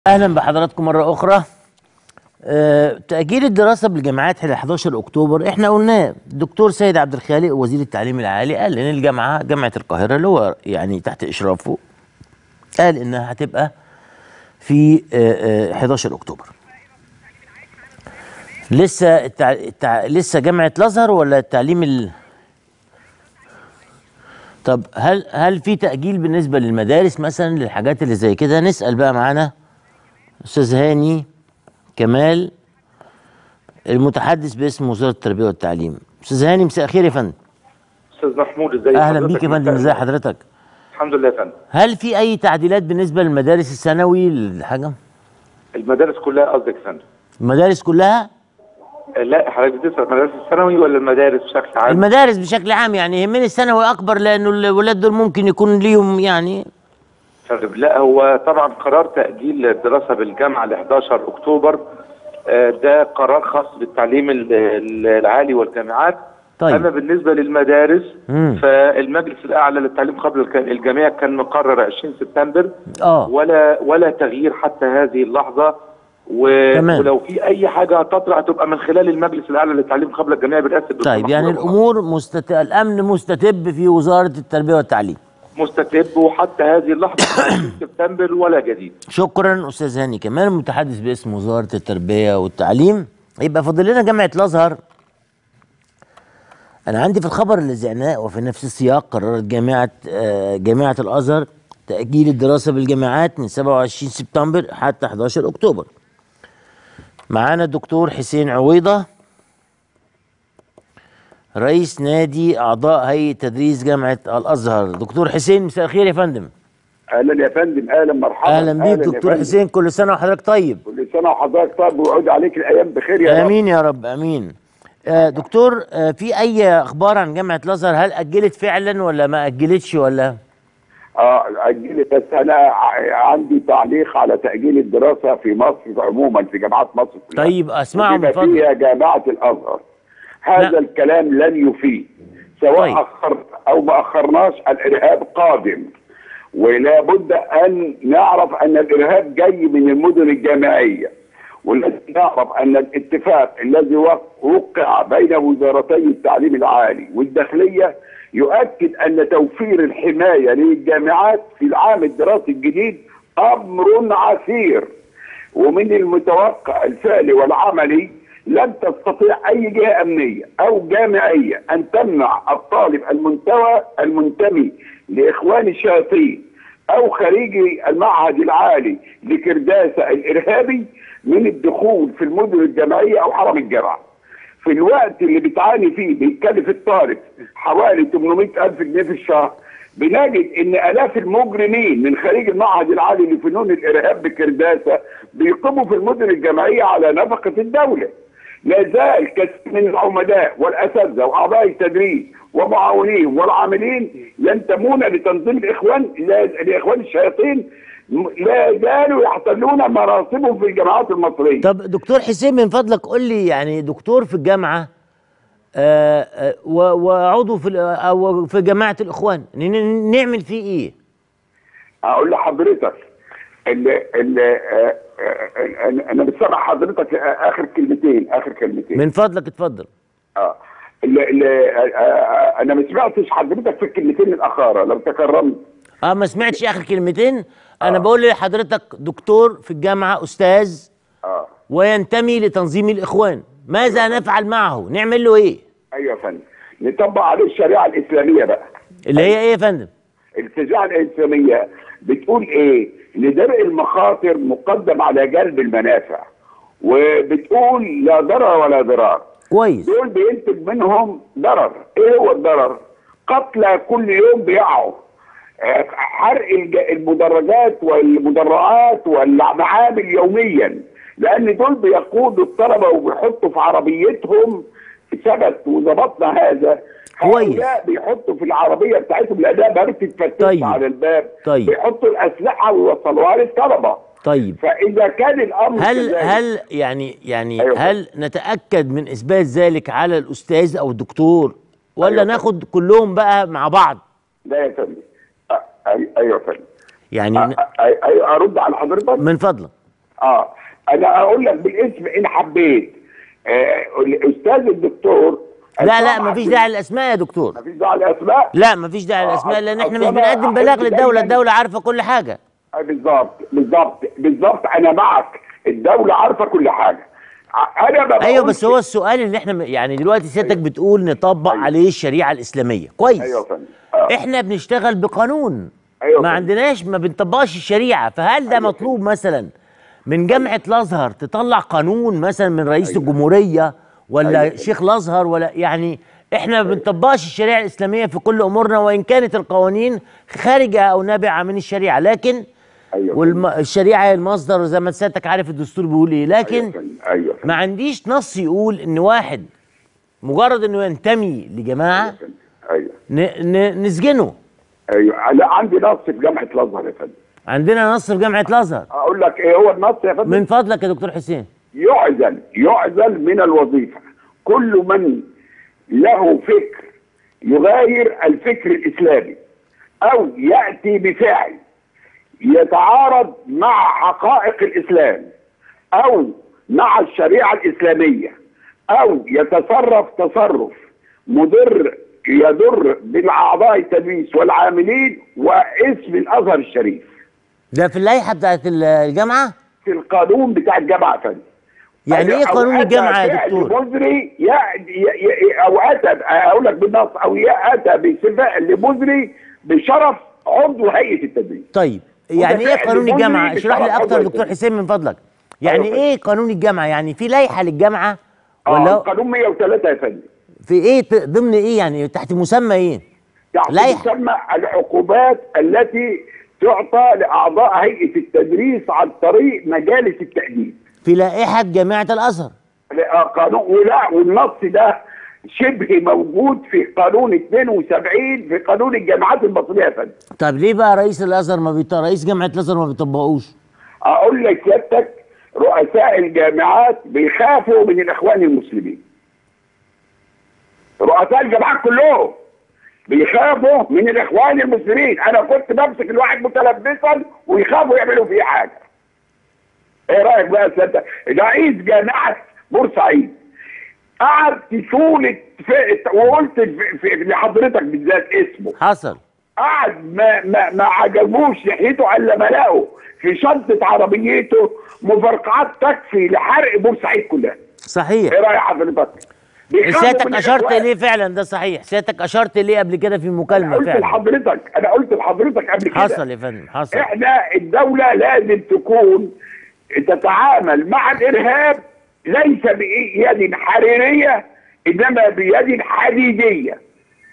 اهلا بحضراتكم مره اخرى أه تاجيل الدراسه بالجامعات الى 11 اكتوبر احنا قلناه الدكتور سيد عبد الخالق وزير التعليم العالي قال ان الجامعه جامعه القاهره اللي هو يعني تحت اشرافه قال انها هتبقى في أه أه 11 اكتوبر لسه التع... التع... لسه جامعه الازهر ولا التعليم ال... طب هل هل في تاجيل بالنسبه للمدارس مثلا للحاجات اللي زي كده نسال بقى معانا استاذ هاني كمال المتحدث باسم وزاره التربيه والتعليم استاذ هاني مساء الخير يا فندم استاذ محمود ازيك اهلا حضرتك؟ بيك يا فندم ازي حضرتك الحمد لله يا فندم هل في اي تعديلات بالنسبه للمدارس الثانوي الحاجه المدارس كلها قصدك يا فندم المدارس كلها لا حضرتك بتسال المدارس الثانوي ولا المدارس بشكل عام؟ المدارس بشكل عام يعني يهمني الثانوي اكبر لانه الولاد دول ممكن يكون ليهم يعني طيب لا هو طبعا قرار تاجيل الدراسه بالجامعه ل 11 اكتوبر آه، ده قرار خاص بالتعليم ال- ال- العالي والجامعات طيب. اما بالنسبه للمدارس مم. فالمجلس الاعلى للتعليم قبل الك- الجميع كان مقرر 20 سبتمبر اه ولا ولا تغيير حتى هذه اللحظه و... تمام. ولو في اي حاجه هتطلع هتبقى من خلال المجلس الاعلى للتعليم قبل الجميع برئاسه الدكتور طيب يعني محمود عمر. الامور مستت... الامن مستتب في وزاره التربيه والتعليم مستتب وحتى هذه اللحظه 20 سبتمبر ولا جديد شكرا استاذ هاني كمال المتحدث باسم وزاره التربيه والتعليم يبقى فاضل لنا جامعه الازهر انا عندي في الخبر اللي زعناه وفي نفس السياق قررت جامعه آه، جامعه الازهر تاجيل الدراسه بالجامعات من 27 سبتمبر حتى 11 اكتوبر معانا الدكتور حسين عويضه رئيس نادي اعضاء هيئه تدريس جامعه الازهر دكتور حسين مساء الخير يا فندم اهلا يا فندم اهلا مرحبا اهلا بيك يا دكتور فندم. حسين كل سنه وحضرتك طيب كل سنه وحضرتك طيب ويعود عليك الايام بخير يا رب امين يا رب امين آه دكتور آه في اي اخبار عن جامعه الازهر هل اجلت فعلا ولا ما اجلتش ولا اه اجل بس انا ع- عندي تعليق على تاجيل الدراسه في مصر عموما في جامعات مصر كلها طيب اسمعه من بما فضلك فيها جامعه الازهر هذا لا. الكلام لن يفيد سواء طيب. اخرت او ما اخرناش الارهاب قادم ولا بد ان نعرف ان الارهاب جاي من المدن الجامعيه ولازم نعرف ان الاتفاق الذي وق- وقع بين وزارتي التعليم العالي والداخليه يؤكد ان توفير الحمايه للجامعات في العام الدراسي الجديد امر عسير ومن المتوقع الفعلي والعملي لن تستطيع اي جهه امنيه او جامعيه ان تمنع الطالب المنتوى المنتمي لاخوان الشياطين او خريجي المعهد العالي لكرداسه الارهابي من الدخول في المدن الجامعيه او حرم الجامعه. في الوقت اللي بتعاني فيه بيتكلف الطالب حوالي 800 ألف جنيه في الشهر بنجد ان الاف المجرمين من خريج المعهد العالي لفنون الارهاب بكرداسه بيقيموا في المدن الجامعيه على نفقه الدوله. لا زال كثير من العمداء والاساتذه واعضاء التدريس ومعاونيهم والعاملين ينتمون لتنظيم الاخوان لا- لاخوان الشياطين م- لا زالوا يحتلون مناصبهم في الجامعات المصريه. طب دكتور حسين من فضلك قول لي يعني دكتور في الجامعه آه آه و- وعضو في ال- او في جماعه الاخوان ن- ن- نعمل فيه ايه اقول لحضرتك ال ال آه، آه، انا أنا مش سامع حضرتك اخر كلمتين اخر كلمتين من فضلك اتفضل اه ال ال آه، آه، انا ما سمعتش حضرتك في الكلمتين الاخاره لو تكرمت اه ما سمعتش اخر كلمتين انا بقول لحضرتك دكتور في الجامعه استاذ اه وينتمي لتنظيم الاخوان ماذا نفعل معه نعمل له ايه ايوه يا فندم نطبق عليه الشريعه الاسلاميه بقى اللي هي ايه يا فندم الشريعه الاسلاميه بتقول ايه لدرء المخاطر مقدم على جلب المنافع وبتقول لا ضرر ولا ضرار كويس دول بينتج منهم ضرر ايه هو الضرر قتلى كل يوم بيقعوا آه، حرق الج- المدرجات والمدرعات والمعامل يوميا لان دول بيقودوا الطلبه وبيحطوا في عربيتهم ثبت وظبطنا هذا كويس. هؤلاء بيحطوا في العربيه بتاعتهم لانها ما بتتفتش طيب. على الباب طيب. بيحطوا الاسلحه ويوصلوها للطلبه طيب فاذا كان الامر هل كذلك- هل يعني يعني أيوة. هل نتاكد من اثبات ذلك على الاستاذ او الدكتور ولا أيوة. ناخد كلهم بقى مع بعض لا يا فندم أ- أي- ايوه يا فندم يعني أ- أ- أي- ارد على حضرتك من فضلك اه انا اقول لك بالاسم ان حبيت آه الاستاذ الدكتور لا لا مفيش داعي للاسماء يا دكتور مفيش داعي للاسماء لا مفيش داعي آه، للاسماء لان احنا مش أصل أنا بنقدم بلاغ أحب للدوله دايماً- الدوله عارفه كل حاجه آه، بالظبط بالظبط بالظبط انا معك الدوله عارفه كل حاجه ع- انا ما ايوه بقولش- بس هو السؤال اللي احنا يعني دلوقتي سيادتك بتقول نطبق أيوة. عليه الشريعه الاسلاميه كويس ايوه يا فندم آه. احنا بنشتغل بقانون أيوة ما فندم. عندناش ما بنطبقش الشريعه فهل ده أيوة مطلوب مثلا من جامعه الازهر تطلع قانون مثلا من رئيس أيوة. الجمهوريه ولا أيوة. شيخ الازهر ولا يعني احنا ما بنطبقش الشريعه الاسلاميه في كل امورنا وان كانت القوانين خارجه او نابعه من الشريعه لكن ايوه والشريعه هي المصدر زي ما سيادتك عارف الدستور بيقول ايه ايوه يا لكن فندم. ايوه يا فندم. ما عنديش نص يقول ان واحد مجرد انه ينتمي لجماعه يا فندم. ايوه ن- ن- نسجنه ايوه لا عندي نص في جامعه الازهر يا فندم عندنا نص في جامعه الازهر اقول لك ايه هو النص يا فندم من فضلك يا دكتور حسين يعزل يعزل من الوظيفه كل من له فكر يغاير الفكر الاسلامي او ياتي بفعل يتعارض مع حقائق الاسلام او مع الشريعه الاسلاميه او يتصرف تصرف مضر يضر بالاعضاء التدريس والعاملين واسم الازهر الشريف ده في اللائحه بتاعت ال- الجامعه في القانون بتاع الجامعه يا فندم يعني ايه أو قانون أتى الجامعه يا فعل دكتور مزري يا ي- ي- او اتى اقول لك بالنص او يا اتى بفعل مزري بشرف عضو هيئه التدريس طيب يعني ايه فعل قانون مزري الجامعه اشرح لي بشرف اكتر عضو يا دكتور التدريس. حسين من فضلك يعني أيوة. ايه قانون الجامعه يعني في لائحه للجامعه اه ولا القانون 103 يا فندم في ايه ت- ضمن ايه يعني تحت مسمى ايه يعني لائحة. تسمى العقوبات التي تعطى لاعضاء هيئه التدريس عن طريق مجالس التاديب في لائحه جامعه الازهر آه، قانون ولا والنص ده شبه موجود في قانون 72 في قانون الجامعات المصريه يا فندم طب ليه بقى رئيس الازهر ما بيط... رئيس جامعه الازهر ما بيطبقوش اقول لك سيادتك رؤساء الجامعات بيخافوا من الاخوان المسلمين رؤساء الجامعات كلهم بيخافوا من الاخوان المسلمين انا كنت بمسك الواحد متلبسا ويخافوا يعملوا فيه حاجه ايه رايك بقى يا سيادتك رئيس جامعه بورسعيد قعد طول وقلت في- في- لحضرتك بالذات اسمه حصل قعد ما ما ما عجبوش لحيته الا ما لقوا في شنطه عربيته مفرقعات تكفي لحرق بورسعيد كلها صحيح ايه راي حضرتك بيخافوا سيادتك من اشرت الإخوان. ليه فعلا ده صحيح سيادتك اشرت ليه قبل كده في انا مكالمه قلت فعلا لحضرتك انا قلت لحضرتك قبل كده حصل يا فندم حصل احنا الدوله لازم تكون تتعامل مع الارهاب ليس بيد حريريه انما بيد حديديه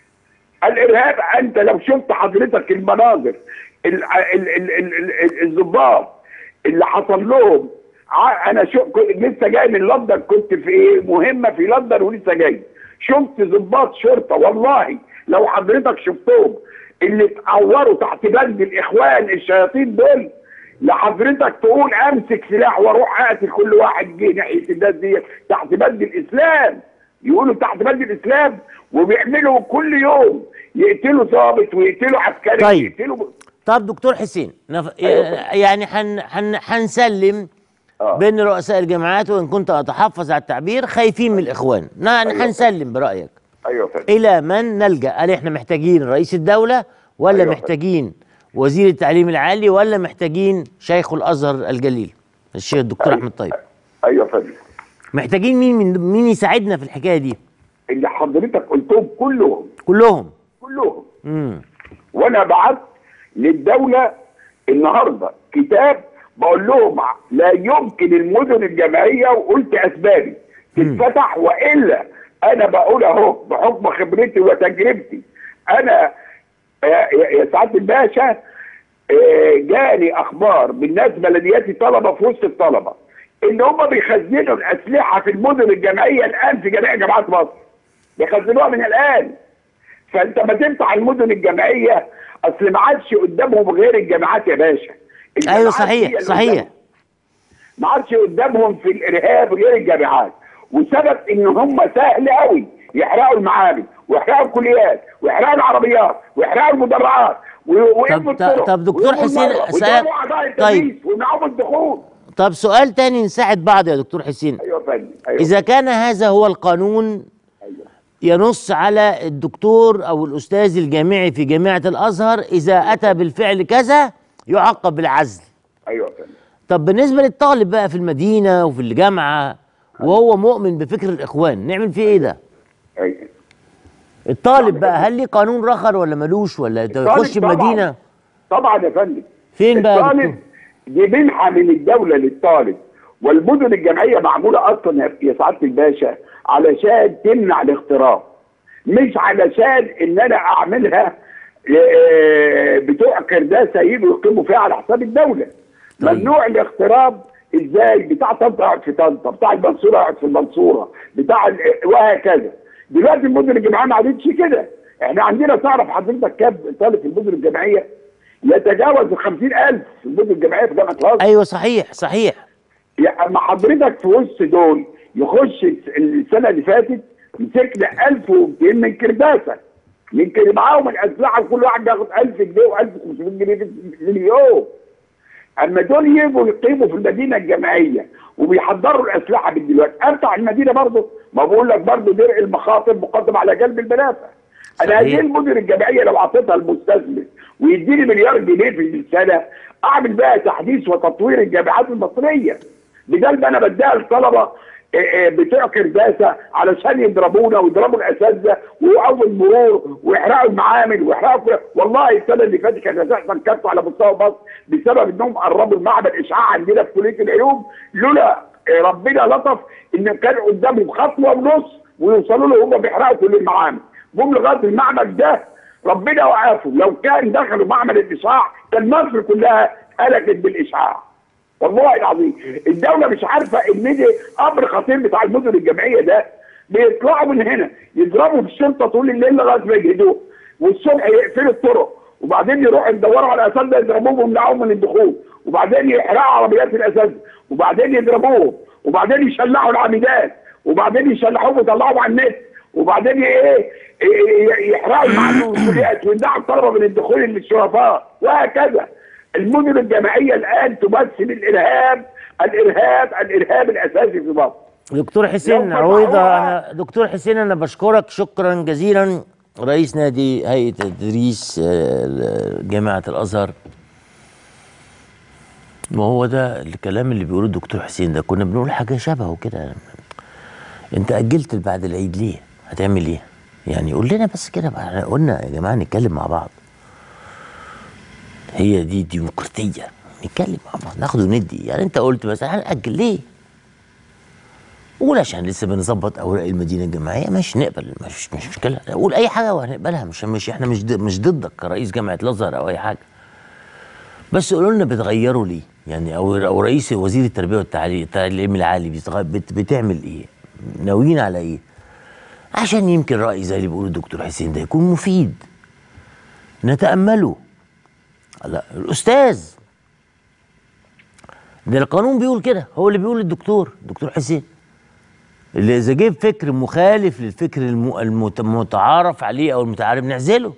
الارهاب انت لو شفت حضرتك المناظر ال- ال- ال- ال- ال- الضباط اللي حصل لهم ع- انا شو كنت لسه جاي من لندن كنت في ايه مهمه في لندن ولسه جاي شفت ضباط شرطه والله لو حضرتك شفتهم اللي اتعوروا تحت بند الاخوان الشياطين دول لحضرتك تقول امسك سلاح واروح اقتل كل واحد جه ناحيه الناس دي تحت بند الاسلام يقولوا تحت بند الاسلام وبيعملوا كل يوم يقتلوا ضابط ويقتلوا عسكري طيب. يقتلوا طب دكتور حسين نف... أيوة. يعني حن... حن... حنسلم آه. بين رؤساء الجامعات وان كنت اتحفظ على التعبير خايفين من الاخوان نا- أيوة. حنسلم برايك ايوه فندم الى من نلجا هل احنا محتاجين رئيس الدوله ولا أيوة. محتاجين وزير التعليم العالي ولا محتاجين شيخ الازهر الجليل الشيخ الدكتور أيوة. احمد طيب ايوه فندم محتاجين مين من مين يساعدنا في الحكايه دي اللي حضرتك قلتهم كلهم كلهم كلهم امم وانا بعت للدوله النهارده كتاب بقول لهم لا يمكن المدن الجامعيه وقلت اسبابي تتفتح والا انا بقول اهو بحكم خبرتي وتجربتي انا آه، يا يا سعاده الباشا آه، جاني اخبار من ناس بلدياتي طلبه في وسط الطلبه ان هم بيخزنوا الاسلحه في المدن الجامعيه الان في جميع جامعات مصر بيخزنوها من الان فانت ما تفتح المدن الجامعيه اصل ما عادش قدامهم غير الجامعات يا باشا الجامعات ايوه هي صحيح اللي صحيح قدامهم. ما عادش قدامهم في الارهاب غير الجامعات وسبب ان هم سهل قوي يحرقوا المعابد ويحرقوا الكليات ويحرقوا العربيات ويحرقوا المدرعات و- ويقفوا طب- الطرق طب دكتور ويقفوا حسين، المرة أسألك- ويضربوا أعضاء طيب. التدريس ويمنعوهم الدخول طب سؤال تاني نساعد بعض يا دكتور حسين ايوه يا فندم ايوه اذا كان هذا هو القانون أيوة. ينص على الدكتور او الاستاذ الجامعي في جامعه الازهر اذا اتى بالفعل كذا يعاقب بالعزل ايوه يا فندم طب بالنسبه للطالب بقى في المدينه وفي الجامعه وهو مؤمن بفكر الاخوان نعمل فيه ايه ده ايوه الطالب بقى هل ليه قانون رخر ولا ملوش ولا يخش طبعاً. المدينه طبعا يا فندم فين بقى يا الطالب دكتور؟ دي منحه من الدوله للطالب والمدن الجامعيه معموله اصلا يا- يا سعاده الباشا علشان تمنع الاغتراب مش علشان ان انا اعملها آه، بتوع كرداسه يجوا يقيموا فيها على حساب الدوله طيب. ممنوع الاغتراب ازاي بتاع طنطا يقعد في طنطا بتاع المنصوره يقعد في المنصوره بتاع ال- وهكذا دلوقتي المدن الجامعيه ما عادتش كده احنا عندنا تعرف حضرتك كام طالب في المدن الجامعيه يتجاوز ال 50000 في المدن الجامعيه في جامعه الازهر ايوه صحيح صحيح يعني اما حضرتك في وسط دول يخش السنه اللي فاتت مسكنا 1200 من كرداسه يمكن معاهم الاسلحه وكل واحد بياخد 1000 جنيه و1500 جنيه في اليوم اما دول يجوا يقيموا في المدينه الجامعيه وبيحضروا الاسلحه من دلوقتي افتح المدينه برضه ما بقول لك برضه درء المخاطر مقدم على جلب المنافع انا صحيح. هذه المدن الجامعيه لو اعطيتها المستثمر ويديني مليار جنيه في السنه اعمل بقى تحديث وتطوير الجامعات المصريه بدل ما انا بديها الطلبه آه، آه، بتوع كرداسه علشان يضربونا ويضربوا الاساتذه واول مرور ويحرقوا المعامل ويحرقوا كل- والله السنه اللي فاتت كانت هتحصل كارثه على مستوى مصر بسبب انهم قربوا المعمل اشعاع عندنا في كليه العلوم لولا آه، ربنا لطف ان كان قدامهم خطوه ونص ويوصلوا له هم بيحرقوا كل المعامل جم لغايه المعمل ده ربنا وقفه لو كان دخلوا معمل الاشعاع كان مصر كلها هلكت بالاشعاع والله العظيم الدوله مش عارفه ان دي امر خطير بتاع المدن الجامعيه ده بيطلعوا من هنا يضربوا في الشرطه طول الليل لغايه ما يجهدوه والصبح يقفلوا الطرق وبعدين يروحوا يدوروا على الاساتذه يضربوهم ويمنعوهم من الدخول وبعدين يحرقوا عربيات الاساتذه وبعدين يضربوهم وبعدين يشلحوا العميدات وبعدين يشلحوهم ويطلعوهم على النت وبعدين ايه إيه- يحرقوا المعامل والكليات ويمنعوا الطلبه من الدخول للشرفاء وهكذا المدن الجامعيه الان تمثل الارهاب الارهاب الارهاب الاساسي في مصر دكتور حسين لو عويضة فتحوها- أنا دكتور حسين أنا بشكرك شكرا جزيلا رئيس نادي هيئة التدريس آه، جامعة الأزهر وهو ده الكلام اللي بيقوله الدكتور حسين ده كنا بنقول حاجة شبهه كده أنت أجلت بعد العيد ليه؟ هتعمل إيه؟ يعني قول لنا بس كده بقى احنا قلنا يا جماعة نتكلم مع بعض هي دي ديمقراطية نتكلم مع بعض ناخد وندي يعني أنت قلت مثلا هنأجل ليه؟ قول عشان لسه بنظبط اوراق المدينه الجامعيه ماشي نقبل مش مش مشكله قول اي حاجه وهنقبلها مش مش احنا مش ضد- مش ضدك كرئيس جامعه الازهر او اي حاجه بس قولوا لنا بتغيروا ليه يعني او او رئيس وزير التربيه والتعليم التعليم العالي بيتغ- بت بتعمل ايه ناويين على ايه عشان يمكن راي زي اللي بيقوله الدكتور حسين ده يكون مفيد نتامله لا الاستاذ ده القانون بيقول كده هو اللي بيقول الدكتور دكتور حسين اللي اذا جيب فكر مخالف للفكر الم- المت- المتعارف عليه او المتعارف نعزله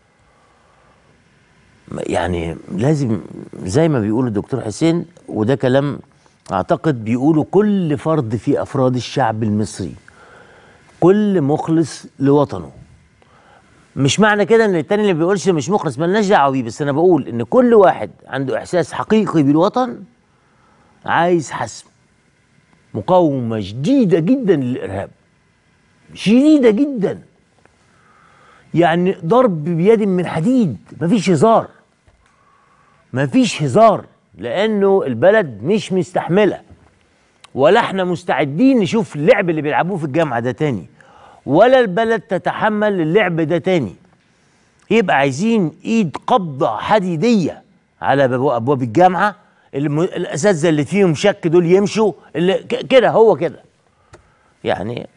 يعني لازم زي ما بيقول الدكتور حسين وده كلام اعتقد بيقوله كل فرد في افراد الشعب المصري كل مخلص لوطنه مش معنى كده ان التاني اللي بيقولش مش مخلص مالناش دعوه بيه بس انا بقول ان كل واحد عنده احساس حقيقي بالوطن عايز حسم مقاومة شديدة جدا للإرهاب شديدة جدا يعني ضرب بيد من حديد مفيش هزار مفيش هزار لأنه البلد مش مستحملة ولا احنا مستعدين نشوف اللعب اللي بيلعبوه في الجامعة ده تاني ولا البلد تتحمل اللعب ده تاني يبقى عايزين ايد قبضة حديدية على باب- ابواب الجامعة الم- الاساتذة اللي فيهم شك دول يمشوا اللي ك- كده هو كده يعني